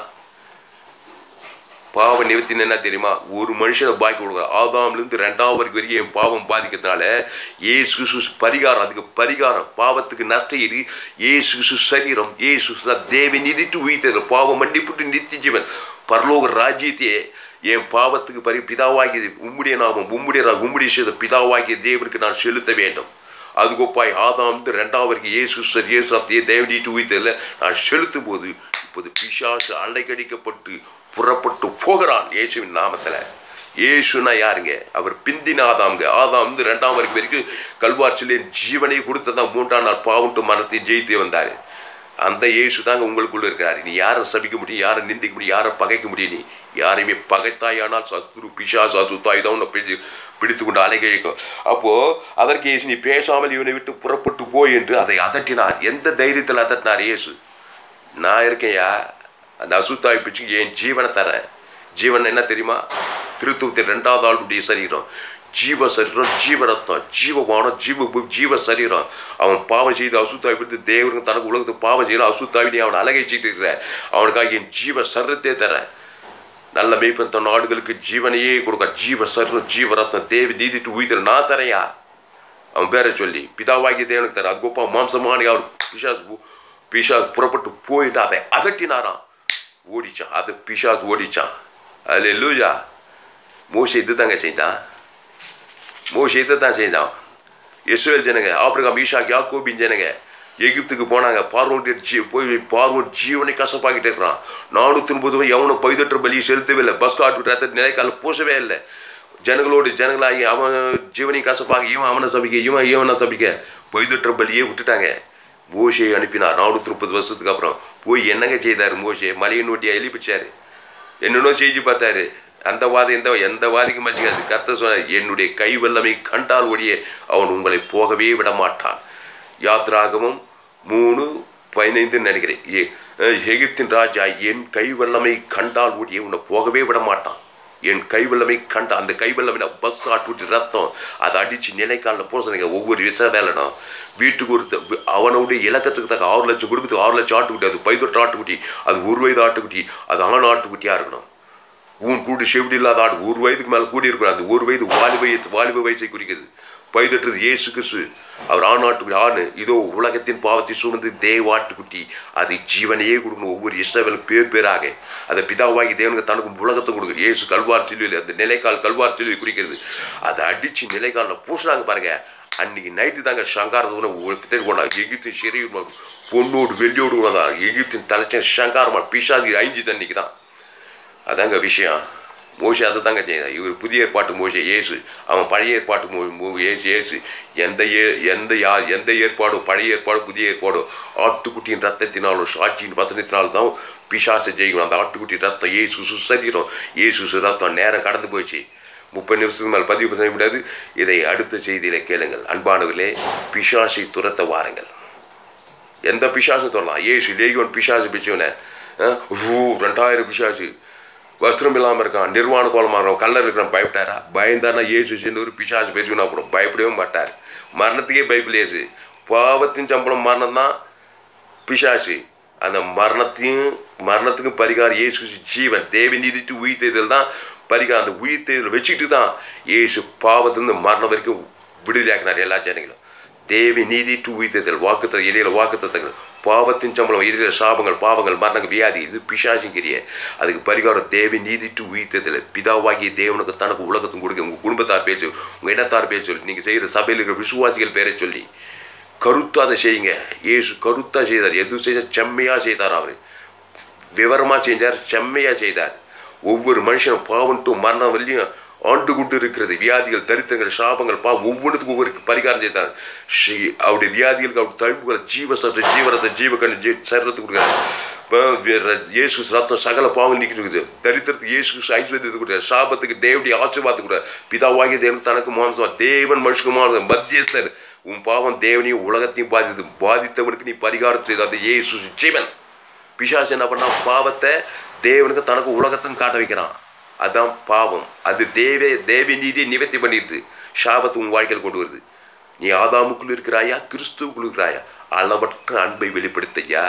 பாவ நிவர்த்தின்னு என்ன தெரியுமா ஒரு மனுஷனை பாக்கி கொடுக்குற ஆதாம்லேருந்து ரெண்டாவது வரைக்கும் வரைக்கும் என் பாவம் பாதிக்கிறதுனால ஏசு கிறிஸ்து பரிகாரம் அதுக்கு பரிகாரம் பாவத்துக்கு நஷ்ட ஈடு ஏசு கிறிஸ்து சரீரம் ஏசு கிறிஸ்து தான் தேவை நிதிட்டு உயிர்த்தது பாவம் மன்னிப்புட்டு நித்திய ஜீவன் பரலோக ராஜ்யத்தையே என் பாவத்துக்கு பரி பிதாவாகிய உம்முடைய நாமம் உம்முடைய ரா- உம்முடைய செய்த பிதாவாகிய தேவனுக்கு நான் செலுத்த வேண்டும் அதுக்கொப்பாய் ஆதாம் ரெண்டாவது வரைக்கும் இயேசு கிறிஸ்து இயேசு ரத்தையே தேவனீட்டு உயிர்த்ததில் நான் செலுத்தும் போது இப்போது பிசாசு அலைக்கடிக்கப்பட்டு புறப்பட்டு போகிறான் இயேசுவின் நாமத்தில் இயேசுனா யாருங்க அவர் பிந்தின ஆதாம்ங்க ஆதாம் வந்து ரெண்டாம் வரைக்கும் வரைக்கும் கல்வார் சிலை ஜீவனை கொடுத்ததான் மூன்றாம் நாள் பாவுண்டு மரத்தை ஜெயித்து வந்தார் அந்த இயேசு தாங்க உங்களுக்குள்ள இருக்கிறார் நீ யாரை சபிக்க முடியும் யாரை நிந்திக்க முடியும் யாரை பகைக்க முடியும் நீ யாரையுமே பகைத்தாயானால் சத்குரு பிசாசு அசுத்தாய் தான் உன்னை பிடிச்சு பிடித்து கொண்டு அலைகழிக்கும் அப்போது அதற்கு இயேசு நீ பேசாமல் இவனை விட்டு புறப்பட்டு போய் என்று அதை அதட்டினார் எந்த தைரியத்தில் அதட்டினார் இயேசு நான் இருக்கேன்யா அந்த அசுத்தாய் பிச்சுக்கு என் ஜீவனை தரேன் ஜீவன் என்ன தெரியுமா திருத்துவத்தில் ரெண்டாவது ஆளுடைய சரீரம் ஜீவ சரீரம் ஜீவரத்தம் ஜீவமானம் ஜீவ பு- ஜீவ சரீரம் அவன் பாவம் செய்து அசுத்தாய் பிடித்து தேவனுக்கு தனக்கு உலகத்துக்கு பாவம் செய்யலாம் அசுத்தாவி நீ அவனை அழகை செய்து இருக்கிற அவனுக்காக என் ஜீவ சரீரத்தை தரேன் நல்ல மேய்ப்பன் தன் ஆடுகளுக்கு ஜீவனையே கொடுக்க ஜீவ சர்வம் ஜீவ ரத்னம் தேவி நீதிட்டு உயிர் நான் தரையா அவன் பேரை சொல்லி பிதாவாகிய தேவனுக்கு தர அது கோப்பா மாம்சமான அவர் பிசாஸ் பிசாஸ் புறப்பட்டு போயிட்டு அதை அதட்டினாராம் ஓடிச்சான் அது பிசாஸ் ஓடிச்சான் அதில் லூஜா மோசை இது தாங்க செஞ்சான் மோசை இதை தான் செஞ்சான் இஸ்ரேல் ஜனங்க ஆப்பிரகாம் ஈஷாக் யாக்கோபின் ஜனங்க எகிப்துக்கு போனாங்க பார்வோன் ஜீ போய் பார்வோன் ஜீவனை கசப்பாக்கிட்டே இருக்கிறான் நானூற்றி முப்பது எவனும் பைதற்ற பலியை செலுத்தவே இல்லை பஸ் காட்டு ரத்த நிலைக்கால பூசவே இல்லை ஜனங்களோடு ஜனங்களாகி அவன் ஜீவனை கசப்பாக இவன் அவனை சபிக்க இவன் இவனை சபிக்க பைதற்ற பலியே விட்டுட்டாங்க மோஷே அனுப்பினார் நானூற்றி முப்பது வருஷத்துக்கு அப்புறம் போய் என்னங்க செய்தார் மோஷே மலையை நோட்டியா எழுப்பிச்சாரு என்னென்னோ செஞ்சு பார்த்தாரு அந்த வாதம் எந்த எந்த வாதிக்கும் மச்சிக்காது கத்த சொன்னார் என்னுடைய கை வல்லமை கண்டால் ஒழிய அவன் உங்களை போகவே விட மாட்டான் யாத்ராகமும் மூணு பதினைந்துன்னு நினைக்கிறேன் ஏ அஹ், எகிப்தின் ராஜா என் கை வல்லமை கண்டால் ஒழிய உன்னை போகவே விட மாட்டான் என் கை வல்லமை கண்ட அந்த கை வல்லமை பஸ் ஆட்டுவிட்டு ரத்தம் அதை அடித்து நிலைக்காலில் போட சொன்னீங்க ஒவ்வொரு விச வேலைனும் வீட்டுக்கு ஒரு த- அவனுடைய இலக்கத்துக்கு தக்க ஆறு லட்சம் குடும்பத்துக்கு ஆறு லட்சம் ஆட்டுக்குட்டி அது பைதொட்டு ஆட்டுக்குட்டி அது ஒரு வயது ஆட்டுக்குட்டி அது ஆண் ஆட்டுக்குட்டியாக இருக்கணும் ஊன் கூட்டு செவிடி இல்லாத ஆடு ஒரு வயதுக்கு மேலே கூடி இருக்கிறார் அந்த ஒரு வயது வாலிப வாலிப வயசை குறிக்கிறது பைதற்றது இயேசு கிறிஸ்து அவர் ஆணாட்டுக்குட்டி ஆணு இதோ உலகத்தின் பாவத்தை சுமந்து தேவாட்டுக்குட்டி அது ஜீவனையே கொடுக்கணும் ஒவ்வொரு இஸ்ரவேலும் பேர் பேராக அதை பிதாவாகி தேவனுக்கு தனக்கு உலகத்தை கொடுக்குற இயேசு கல்வார் சிலுவையில் அந்த நிலைக்கால் கல்வார் சிலுவை குறிக்கிறது அதை அடித்து நிலைக்காலில் பூசுறாங்க பாருங்க அன்னைக்கு நைட்டு தாங்க சங்காரத்தை ஒரு பேர் கொண்டாங்க எகிப்தின் சரி பொண்ணோடு வெள்ளியோடு கொண்டாங்க எகிப்தின் தலைச்சன் சங்காரமா பிசாதி ஐஞ்சு தண்ணிக்கு தான் அதாங்க விஷயம் மோசே அதை தாங்க செய்யணும் இவர் புதிய ஏற்பாட்டு மோசே இயேசு அவன் பழைய ஏற்பாட்டு மோ மோ- இயேசு இயேசு எந்த ஏ எந்த யார் எந்த ஏற்பாடோ பழைய ஏற்பாடு புதிய ஏற்பாடோ ஆட்டுக்குட்டியின் ரத்தத்தினாலும் சாட்சியின் வசனத்தினாலும் தான் பிசாசை ஜெயிக்கணும் அந்த ஆட்டுக்குட்டி ரத்தம் இயேசு சுசரிக்கிறோம் இயேசு ரத்தம் நேரம் கடந்து போச்சு முப்பது நிமிஷத்துக்கு மேலே பதிவு பண்ண முடியாது இதை அடுத்த செய்தியில கேளுங்கள் அன்பானவர்களே பிசாசை துரத்த வாருங்கள் எந்த பிசாசும் தொடலாம் ஏசு லேகியோன் பிசாசு பிச்சவனை ஊ ரெண்டாயிரம் பிசாசு வஸ்திரம் இல்லாமல் இருக்கான் நிர்வாண கோலமாக இருக்கான் கல்லர் இருக்கிறான் பயப்பட்டாரா பயந்தானா ஏசு சேர்ந்து ஒரு பிசாசு பேச்சுனா கூட பயப்படவே மாட்டார் மரணத்துக்கே பைபிள் ஏசு பாவத்தின் சம்பளம் மரணம் தான் பிசாசு அந்த மரணத்தையும் மரணத்துக்கும் பரிகாரம் இயேசு கிறிஸ்து ஜீவன் தேவி நீதிட்டு உயிர்த்தெழுதல் தான் பரிகாரம் அந்த உயிர்த்தெழுதல் வச்சுக்கிட்டு தான் இயேசு பாவத்திலிருந்து மரணம் வரைக்கும் விடுதலையாக்கினார் எல்லா ஜனங்களும் தேவி நீதி டு உயிர்த்தெழுதல் வாக்குத்த இடையில வாக்குத்தங்கள் பாவத்தின் சம்பளம் இடையில சாபங்கள் பாவங்கள் மரணங்கள் வியாதி இது பிசாசிங்கிறிய அதுக்கு பரிகாரம் தேவி நீதி டு உயிர்த்தெழுதல் பிதாவாகிய தேவனுக்கு தனக்கு உலகத்தும் கொடுக்க உங்கள் குடும்பத்தார் பேச்சு உங்கள் இடத்தார் பேர் சொல்லி நீங்கள் செய்கிற சபையில் இருக்கிற விசுவாசிகள் பேரை சொல்லி கருத்தா அதை செய்யுங்க இயேசு கருத்தா செய்தார் எது செய்தார் செம்மையாக செய்தார் அவர் விவரமாக செஞ்சார் செம்மையாக செய்தார் ஒவ்வொரு மனுஷனும் பாவன்ட்டும் மரணம் வரையும் ஆண்டு கொண்டு இருக்கிறது வியாதிகள் தரித்திரங்கள் சாபங்கள் பா ஒவ்வொன்றுத்துக்கும் ஒவ்வொரு பரிகாரம் செய்தார் ஸ்ரீ அவருடைய வியாதிகளுக்கு அவர் தழுப்புகளை ஜீவ சத்த ஜீவரத்தை ஜீவக்கண்ணு ஜீ சரீரத்துக்கு கொடுக்குறாரு இப்போ வேற இயேசு ரத்தம் சகல பாவம் நீக்கிட்டு இருக்குது தரித்திரத்துக்கு இயேசு கிறிஸ்து ஐஸ்வர்யத்தை கொடுக்குறாரு சாபத்துக்கு தேவடைய ஆசீர்வாதத்தை கொடுக்குறாரு பிதாவாகிய தேவனுக்கு தனக்கு மாம்சம் தேவன் மனுஷகுமான மத்தியஸ்தர் உன் பாவம் தேவனையும் உலகத்தையும் பாதித்தது பாதித்தவனுக்கு நீ பரிகாரம் செய்த அந்த இயேசு ஜீவன் பிசாசு என்ன பண்ணா பாவத்தை தேவனுக்கு தனக்கு உலகத்தையும் காட்ட வைக்கிறான் அதான் பாவம் அது தேவே தேவி நீதியை நிவர்த்தி பண்ணிடுது சாபத்து உன் வாழ்க்கையில் கொண்டு வருது நீ ஆதாமுக்குள் இருக்கிறாயா கிறிஸ்துவுக்குள் இருக்கிறாயா அளவற்ற அன்பை வெளிப்படுத்தையா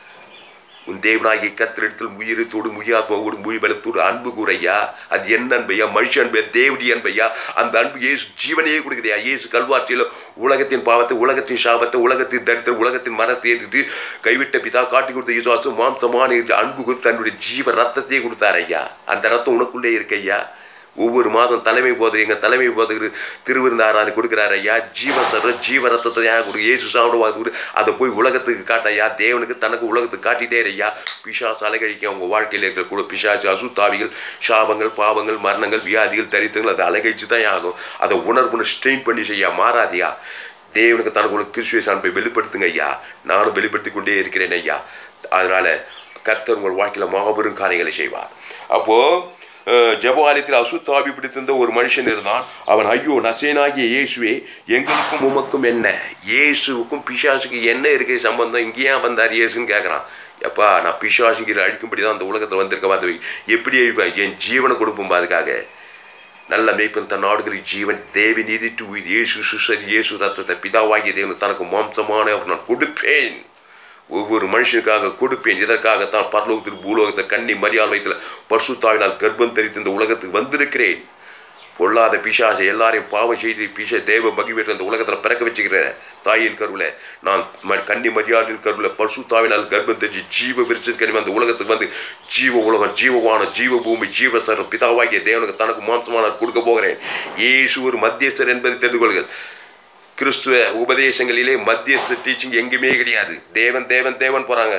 உன் தேவனாகிய கத்திரிடத்தில் உயிரத்தோடு முயாத்மாவோடு மொழி பலத்தோடு அன்பு கூறையா அது என்ன அன்பையா மனுஷ அன்பையா தேவடி அன்பையா அந்த அன்பு இயேசு ஜீவனையே கொடுக்குறியா இயேசு கல்வாற்றியில் உலகத்தின் பாவத்தை உலகத்தின் சாபத்தை உலகத்தின் தரித்திரம் உலகத்தின் மரத்தை ஏற்றிட்டு கைவிட்ட பிதா காட்டி கொடுத்த இயேசுவாசம் மாம்சமான அன்பு கொடுத்து தன்னுடைய ஜீவ ரத்தத்தையே கொடுத்தார் ஐயா அந்த ரத்தம் உனக்குள்ளே இருக்கையா ஒவ்வொரு மாதம் தலைமை போதர் எங்கள் தலைமை போதகர் திருவிருந்தாரான்னு கொடுக்குறாரு ஐயா ஜீவன் சொல்கிற ஜீவ ரத்தத்தை ஏன் கொடு இயேசு சாப்பிட வாக்கு கொடு அதை போய் உலகத்துக்கு காட்ட ஐயா தேவனுக்கு தனக்கு உலகத்துக்கு காட்டிட்டே இரு ஐயா பிசாசு அலைகழிக்க அவங்க வாழ்க்கையில் இருக்கிற கூட பிசாசு அசுத்தாவிகள் சாபங்கள் பாவங்கள் மரணங்கள் வியாதிகள் தரித்திரங்கள் அதை அலைகழிச்சு தான் ஆகும் அதை உணர்வுன்னு ஸ்ட்ரெயின் பண்ணி செய்யா மாறாதியா தேவனுக்கு தனக்கு உள்ள கிறிஸ்துவ அன்பை வெளிப்படுத்துங்க ஐயா நானும் வெளிப்படுத்தி கொண்டே இருக்கிறேன் ஐயா அதனால கர்த்தர் உங்கள் வாழ்க்கையில் மாபெரும் காரியங்களை செய்வார் அப்போது ஜபாலயத்தில் அசுத்தாவி பிடித்திருந்த ஒரு மனுஷன் இருந்தான் அவன் ஐயோ நசேனாகிய இயேசுவே எங்களுக்கும் உமக்கும் என்ன இயேசுவுக்கும் பிசாசுக்கு என்ன இருக்கு சம்பந்தம் இங்கே ஏன் வந்தார் இயேசுன்னு கேட்குறான் எப்பா நான் பிசாசுங்கிற அழிக்கும்படி தான் அந்த உலகத்தில் வந்திருக்க பார்த்து எப்படி அழிப்பேன்? என் ஜீவனை கொடுப்போம் அதுக்காக நல்ல மேய்ப்பன் தன் நாடுகளில் ஜீவன் தேவி நீதி டு இயேசு சுசரி இயேசு ரத்தத்தை பிதாவாகிய தேவன் தனக்கு மாம்சமான அவர் நான் கொடுப்பேன் ஒவ்வொரு மனுஷனுக்காக கொடுப்பேன் இதற்காகத்தான் பரலோகத்தில் பூலோகத்தில் கண்ணி மரியாதையில் பசுத்தாவினால் கர்ப்பம் தரித்து இந்த உலகத்துக்கு வந்திருக்கிறேன் பொல்லாத பிசாசை எல்லாரையும் பாவம் செய்து பிச தேவ மகிழ்ச்சி இந்த உலகத்தில் பிறக்க வச்சுக்கிறேன் தாயின் கருவில் நான் ம கன்னி மரியாதையின் கருவில் பசு தாவினால் கர்ப்பம் தெரிஞ்சு ஜீவ விருச்சத்துக்கு அந்த உலகத்துக்கு வந்து ஜீவ உலகம் ஜீவவான ஜீவ பூமி ஜீவசரம் பிதாவாகிய தேவனுக்கு தனக்கு மாம்சமான கொடுக்க போகிறேன் இயேசு ஒரு மத்தியஸ்தர் என்பதை தெரிந்து கொள்ளுங்கள் கிறிஸ்துவ உபதேசங்களிலே மத்தியஸ்த டீச்சிங் எங்கேயுமே கிடையாது தேவன் தேவன் தேவன் போகிறாங்க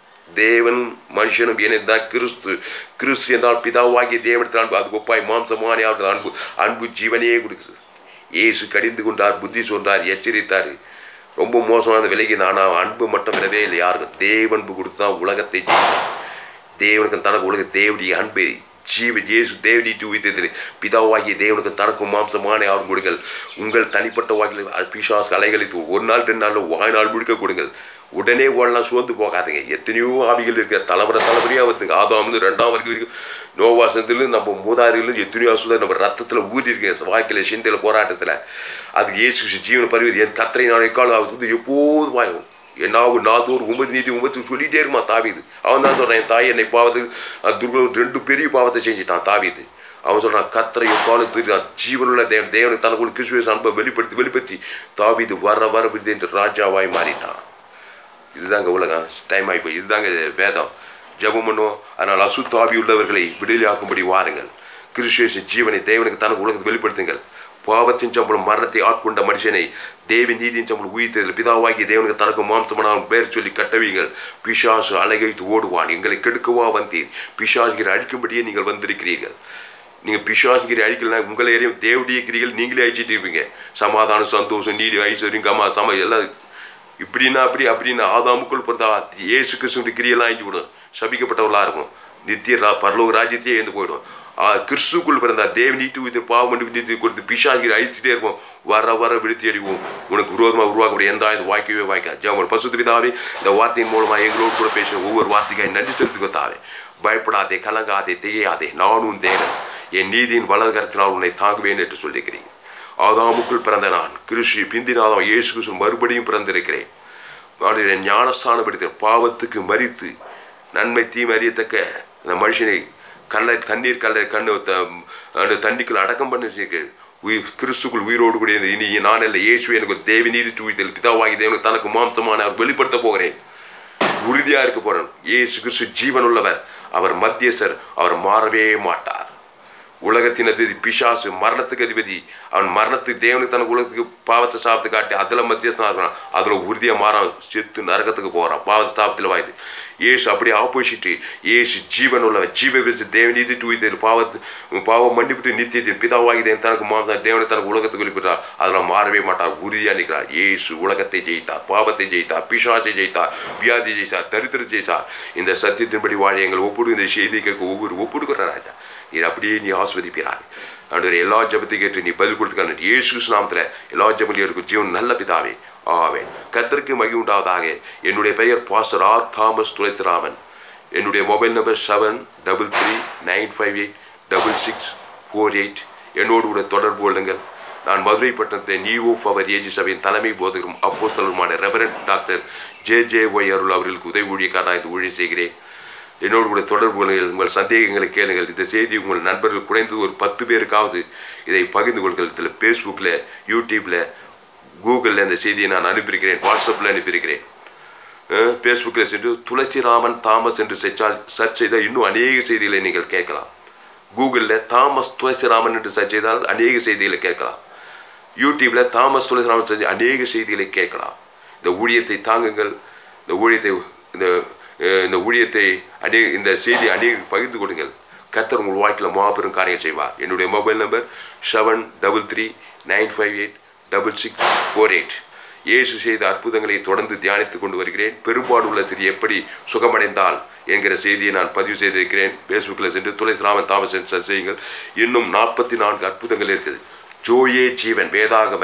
தேவனும் மனுஷனும் இணைந்தால் கிறிஸ்து கிறிஸ்து என்றால் பிதாவாகிய தேவனத்தில் அன்பு அது ஒப்பாய் மாம்சமான அவர்கள் அன்பு அன்பு ஜீவனையே கொடுக்குது இயேசு கடிந்து கொண்டார் புத்தி சொன்னார் எச்சரித்தார் ரொம்ப மோசமான விலகி ஆனால் அன்பு மட்டும் விடவே இல்லை யாருக்கும் தேவன்பு கொடுத்து தான் உலகத்தை ஜெயித்தார் தேவனுக்கு தனக்கு உலக தேவடைய அன்பை ஜீவ இயேசு தேவடி உயிர்த்தது பிதாவாகிய தேவனுக்கு தனக்கும் மாம்சமான யாரும் கொடுங்கள் உங்கள் தனிப்பட்ட வாக்கில் பிசாஸ் அலைகளை ஒரு நாள் ரெண்டு நாள் வாழ்நாள் முழுக்க கொடுங்கள் உடனே ஓடலாம் சோர்ந்து போகாதுங்க எத்தனையோ ஆவிகள் இருக்க தலைமுறை தலைமுறையாக வருதுங்க ஆதாம் வந்து ரெண்டாம் வரைக்கும் வரைக்கும் நோவாசத்துலேருந்து நம்ம மூதாரிகளும் எத்தனையோ சொல்ல நம்ம ரத்தத்தில் ஊறி இருக்கு வாழ்க்கையில் சிந்தையில் போராட்டத்தில் அதுக்கு இயேசு ஜீவன பருவம் என் கத்திரை நாளை காலம் அவர் வந்து எப்போதும் வாயும் என்னாவும் நாதோர் உமது நீதி உமத்து சொல்லிட்டே இருமா தாவிது அவன் தான் சொல்கிறான் என் தாய் என்னை பாவத்து துர்கம் ரெண்டு பெரிய பாவத்தை செஞ்சுட்டான் தாவிது அவன் சொல்கிறான் கத்திரை காலத்து ஜீவனுள்ள தேவன் தேவனுக்கு தனக்குள்ள கிறிஸ்துவ அன்பை வெளிப்படுத்தி வெளிப்படுத்தி தாவிது வர வர விருது என்று ராஜாவாய் மாறிட்டான் இதுதாங்க உலகம் டைம் ஆகி போய் இதுதாங்க வேதம் ஜபம் பண்ணுவோம் அதனால் அசுத்தாவி உள்ளவர்களை விடுதலையாக்கும்படி வாருங்கள் கிறிஸ்துவ ஜீவனை தேவனுக்கு தனக்கு உலகத்தை வெளிப்படுத்துங்கள் பாவத்தின் சம்பளம் மரணத்தை ஆட்கொண்ட மனுஷனை தேவி நீதியின் சம்பளம் உயிர்த்ததில் பிதாவாகிய தேவனுக்கு தனக்கு மாம்சமான பேர் சொல்லி கட்டவீங்கள் பிசாசு அலைகைத்து ஓடுவான் எங்களை கெடுக்கவா வந்தீர் பிசாசுகிற அழிக்கும்படியே நீங்கள் வந்திருக்கிறீர்கள் நீங்கள் பிசாசுகிரி அழிக்கலாம் உங்களை எறியும் தேவடிய கிரிகள் நீங்களே அழிச்சிட்டு இருப்பீங்க சமாதானம் சந்தோஷம் நீதி ஐஸ்வர்யம் கமா சம எல்லாம் இப்படின்னா அப்படி அப்படின்னா ஆதாமுக்குள் பிறந்தா ஏசு கிறிஸ்துடைய கிரியெல்லாம் அழிஞ்சு விடும் சபிக்கப்பட்டவர்களாக இருக்கும் நித்திய ரா பரலோக ராஜ்யத்தையே எழுந்து போயிடும் கிறிஸ்துக்குள் பிறந்தா தேவ நீட்டு வித்து பாவம் பண்ணி வித்து கொடுத்து பிசாகிரி அழிச்சிட்டே இருப்போம் வர வர விழுத்தி அடிவோம் உனக்கு விரோதமாக உருவாக்கக்கூடிய எந்த இது வாய்க்கவே வாய்க்கா ஜெவன் பசுத்து பிதாவே இந்த வார்த்தையின் மூலமாக எங்களோடு கூட பேசுகிற ஒவ்வொரு வார்த்தைக்காய் நன்றி செலுத்துக்கு தாவே பயப்படாதே கலங்காதே தேயாதே நானும் தேவன் என் நீதியின் வலதுகரத்தினால் உன்னை தாங்குவேன் என்று சொல்லியிருக்கிறேன் ஆதாமுக்குள் பிறந்த நான் கிருஷி பிந்தினாதான் இயேசு கிறிஸ்து மறுபடியும் பிறந்திருக்கிறேன் நான் என் ஞானஸ்தானம் எடுத்தேன் பாவத்துக்கு மறித்து நன்மை தீமை அறியத்தக்க அந்த மனுஷனை கல்லை தண்ணீர் கல்லை கண்ணு அந்த தண்ணிக்குள் அடக்கம் பண்ணி வச்சிருக்கு உயிர் கிறிஸ்துக்குள் உயிரோடு கூடிய இனி நான் இல்லை இயேசு எனக்கு ஒரு தேவி நீதி தூய்தல் பிதாவாகி தேவனுக்கு தனக்கு மாம்சமான அவர் வெளிப்படுத்த போகிறேன் உறுதியாக இருக்க போகிறேன் இயேசு கிறிஸ்து ஜீவன் உள்ளவர் அவர் மத்தியஸ்தர் அவர் மாறவே மாட்டார் உலகத்தின் அதிபதி பிசாசு மரணத்துக்கு அதிபதி அவன் மரணத்துக்கு தேவனுக்கு தனக்கு உலகத்துக்கு பாவத்தை சாபத்தை காட்டி அதில் மத்தியஸ்தனாக இருக்கிறான் அதில் உறுதியாக மாறான் செத்து நரகத்துக்கு போகிறான் பாவத்தை சாபத்தில் வாய்து ஏசு அப்படியே ஆப்போசிட்டு ஏசு ஜீவன் உள்ளவன் ஜீவ விரிச்சு தேவநீதி தூய்தல் பாவத்து பாவம் மன்னிப்பிட்டு நித்தியத்தின் பிதாவாகி தேவன் தனக்கு மாதம் தேவனை தனக்கு உலகத்துக்கு வெளிப்பட்டார் அதில் மாறவே மாட்டார் உறுதியாக நிற்கிறார் ஏசு உலகத்தை ஜெயித்தார் பாவத்தை ஜெயித்தார் பிசாசை ஜெயித்தார் வியாதி ஜெயித்தார் தரித்திரம் ஜெயித்தார் இந்த சத்தியத்தின்படி வாழ எங்கள் ஒப்புடு இந்த செய்தி கேட்க ஒவ்வொரு ஒப்புடுக்கிற ராஜா நீர் அப்படியே நீ ஆஸ்வதிப்பிறார் ஆண்டவர் எல்லா ஜபத்தையும் கேட்டு நீ பதில் கொடுத்துக்கலாம் இயேசு நாமத்தில் எல்லா ஜபங்களையும் இருக்கும் ஜீவன் நல்ல பிதாவே ஆவேன் கத்தருக்கு மகி உண்டாவதாக என்னுடைய பெயர் பாஸ்டர் ஆர் தாமஸ் துளசிராமன் என்னுடைய mobile number seven double three nine five eight double six four eight என்னோடு கூட தொடர்பு கொள்ளுங்கள் நான் மதுரை பட்டணத்தில் நியூ பவர் ஏஜி சபையின் தலைமை போதகரும் அப்போஸ்தலருமான reverend doctor J J Y Arul அவர்களுக்கு உதவி ஊழியக்காரனாக இது ஊழியம் செய்கிறேன் என்னோடு கூட தொடர்பு கொள்ளுங்கள் உங்கள் சந்தேகங்களை கேளுங்கள் இந்த செய்தி உங்கள் நண்பர்கள் குறைந்து ஒரு பத்து பேருக்காவது இதை பகிர்ந்து கொள்ளுங்கள் இதில் ஃபேஸ்புக்கில் யூடியூப்பில் கூகுளில் இந்த செய்தியை நான் அனுப்பியிருக்கிறேன் வாட்ஸ்அப்பில் அனுப்பியிருக்கிறேன் ஃபேஸ்புக்கில் சென்று துளசிராமன் தாமஸ் என்று செச்சால் சர்ச் செய்தால் இன்னும் அநேக செய்திகளை நீங்கள் கேட்கலாம் கூகுளில் தாமஸ் துளசிராமன் என்று சர்ச் செய்தால் அநேக செய்திகளை கேட்கலாம் யூடியூப்பில் தாமஸ் துளசிராமன் செஞ்சு அநேக செய்திகளை கேட்கலாம் இந்த ஊழியத்தை தாங்குங்கள் இந்த ஊழியத்தை இந்த இந்த ஊழியத்தை அநேக இந்த செய்தி அநேக பகிர்ந்து கொடுங்கள் கத்தர் உங்கள் வாழ்க்கையில் மாபெரும் காரியம் செய்வார் என்னுடைய mobile number seven double three nine five eight double six four eight Yesu செய்த அற்புதங்களை தொடர்ந்து தியானித்து கொண்டு வருகிறேன் பெரும்பாடு உள்ள சிறி எப்படி சுகமடைந்தால் என்கிற செய்தியை நான் பதிவு செய்திருக்கிறேன் ஃபேஸ்புக்கில் சென்று துளசிராமன் தாமஸ் செய்யுங்கள் இன்னும் நாற்பத்தி நான்கு அற்புதங்கள் இருக்குது ஜோயே ஜீவன் வேதாகம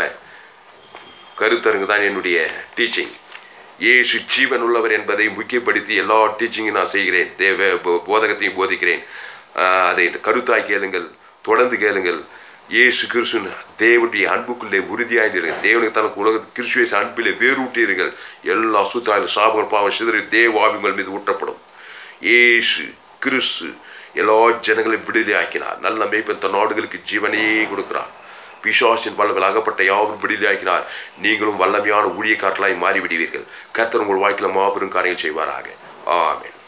கருத்தரங்கு தான் என்னுடைய டீச்சிங் இயேசு ஜீவன் உள்ளவர் என்பதை முக்கியப்படுத்தி எல்லா டீச்சிங்கும் நான் செய்கிறேன் தேவ போதகத்தையும் போதிக்கிறேன் அதை கருத்தாய் கேளுங்கள் தொடர்ந்து கேளுங்கள் இயேசு கிறிஸ்து தேவனுடைய அன்புக்குள்ளே உறுதியாயிருங்கள் தேவனுக்கு தனக்கு உலக கிறிஸ்துவை அன்பிலே வேரூட்டீர்கள் எல்லா சுத்தாயிலும் சாபங்கள் பாவம் சிதறி தேவாவிங்கள் மீது ஊட்டப்படும் இயேசு கிறிஸ்து எல்லா ஜனங்களையும் விடுதலையாக்கினார் நல்ல மேய்ப்பன் தன் நாடுகளுக்கு ஜீவனையே கொடுக்கிறார் பிசாசின் வல்லவில் அகப்பட்ட யாவரும் விடுதலையாக்கினார் நீங்களும் வல்லமையான ஊழியக்காரர்களாய் மாறிவிடுவீர்கள் கர்த்தர் உங்கள் வாழ்க்கையில் மாபெரும் காரியங்கள் செய்வாராக ஆமென்